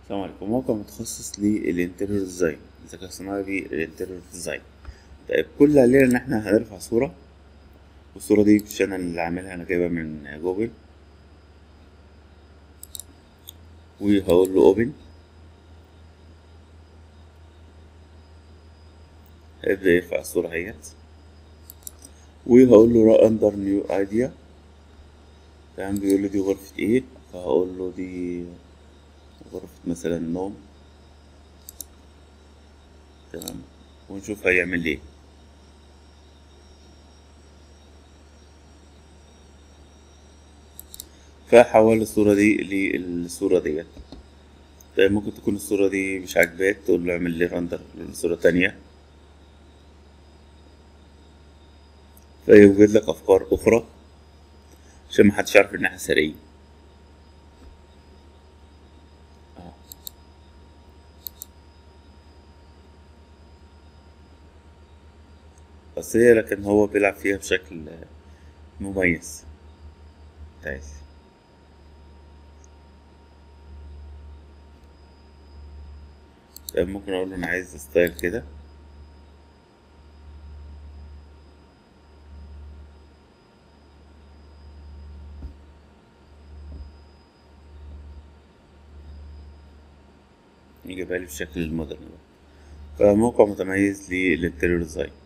السلام عليكم موقع متخصص للانتيريور ديزاين الذكاء الصناعي للانتيريور ديزاين طيب كل اللي علينا ان احنا هنرفع صورة والصورة دي مش انا اللي عاملها انا جايبها من جوجل وهقول له اوبن هيبدأ يرفع الصورة اهيت وهقول له اندر نيو ايديا تمام بيقول لي دي غرفة ايه فهقول له دي غرفة مثلا نوم تمام ونشوف هيعمل ايه فحول الصورة دي للصورة ديت طيب ممكن تكون الصورة دي مش عاجباك تقول له اعمل لي رندر لصورة تانية فيوجد لك أفكار أخرى عشان محدش يعرف إن احنا سارقين بس هي لكن هو بيلعب فيها بشكل مميز كويس طيب ممكن اقول له انا عايز ستايل كده يجيبها لي بشكل المودرن فموقع متميز للانتيريور ديزاين